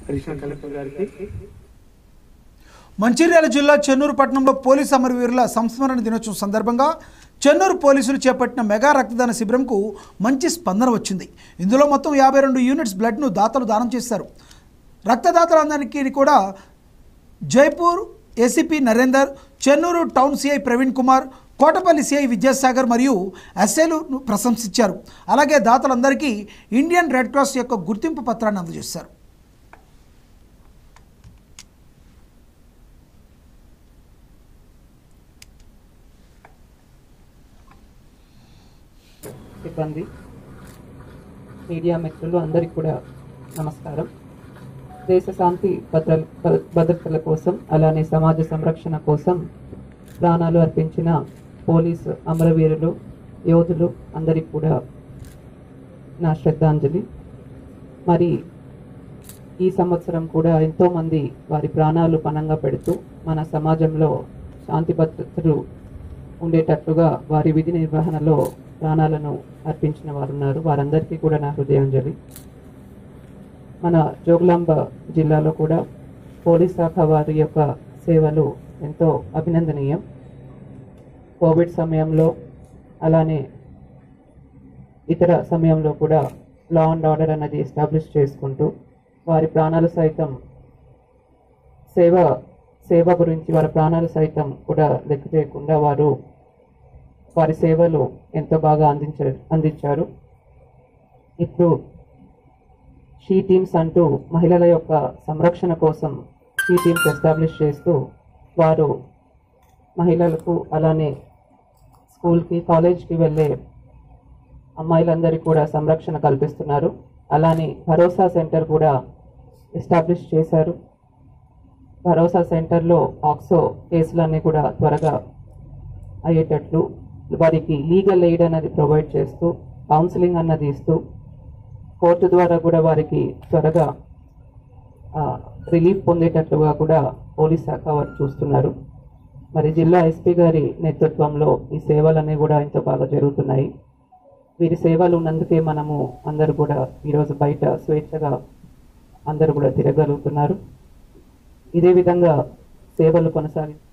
additional collector గారికి మంచిర్యాల జిల్లా చెన్నూరు పట్టణంలో పోలీస్ అమరవీరుల సంస్మరణ దినోత్సవం సందర్భంగా చెన్నూరు పోలీసులు చేపట్టిన మెగా రక్తదాన శిబిరంకు మంచి స్పందన వచ్చింది ఇందులో మొత్తం యాభై రెండు యూనిట్స్ బ్లడ్ను దాతలు దానం చేశారు రక్తదాతలందరికీ కూడా Jaipur ACP Narender Chennur town CI Praveen Kumar Kotapalli CI Vidyasagar మరియు ఎస్ఏలు ప్రశంసించారు అలాగే దాతలందరికీ ఇండియన్ రెడ్ క్రాస్ యొక్క గుర్తింపు పత్రాన్ని అందజేశారు సిబ్బంది మీడియా మిత్రులు అందరికీ కూడా నమస్కారం దేశ శాంతి భద్ర భద్రతల కోసం అలానే సమాజ సంరక్షణ కోసం ప్రాణాలు అర్పించిన పోలీసు అమరవీరులు యోధులు అందరికీ కూడా నా శ్రద్ధాంజలి మరి ఈ సంవత్సరం కూడా ఎంతోమంది వారి ప్రాణాలు పణంగా పెడుతూ మన సమాజంలో శాంతి భద్రతలు ఉండేటట్లుగా వారి విధి నిర్వహణలో ప్రాణాలను అర్పించిన వారు ఉన్నారు వారందరికీ కూడా నా హృదయాంజలి మన జోగులాంబ జిల్లాలో కూడా పోలీస్ శాఖ వారి యొక్క సేవలు ఎంతో అభినందనీయం కోవిడ్ సమయంలో అలానే ఇతర సమయంలో కూడా లా అండ్ ఆర్డర్ అనేది ఎస్టాబ్లిష్ చేసుకుంటూ వారి ప్రాణాలు సైతం సేవ సేవ గురించి వారి ప్రాణాలు సైతం కూడా లెక్క చేయకుండా వారు వారి సేవలు ఎంతో బాగా అందించారు అందించారు ఇప్పుడు షీ టీమ్స్ అంటూ మహిళల యొక్క సంరక్షణ కోసం షీ టీమ్స్ ఎస్టాబ్లిష్ చేస్తూ వారు మహిళలకు అలానే స్కూల్కి కాలేజ్కి వెళ్ళే అమ్మాయిలందరికీ కూడా సంరక్షణ కల్పిస్తున్నారు అలానే భరోసా సెంటర్ కూడా ఎస్టాబ్లిష్ చేశారు భరోసా సెంటర్లో ఆక్సో కేసులన్నీ కూడా త్వరగా అయ్యేటట్లు వారికి లీగల్ ఎయిడ్ అన్నది ప్రొవైడ్ చేస్తూ కౌన్సిలింగ్ అన్నది ఇస్తూ కోర్టు ద్వారా కూడా వారికి త్వరగా రిలీఫ్ పొందేటట్లుగా కూడా పోలీస్ శాఖ వారు చూస్తున్నారు మరి జిల్లా ఎస్పీ గారి నేతృత్వంలో ఈ సేవలన్నీ కూడా ఎంతో బాగా జరుగుతున్నాయి వీరి సేవలు ఉన్నందుకే మనము అందరూ కూడా ఈరోజు బయట స్వేచ్ఛగా అందరూ కూడా తిరగలుగుతున్నారు ఇదే విధంగా సేవలు కొనసాగి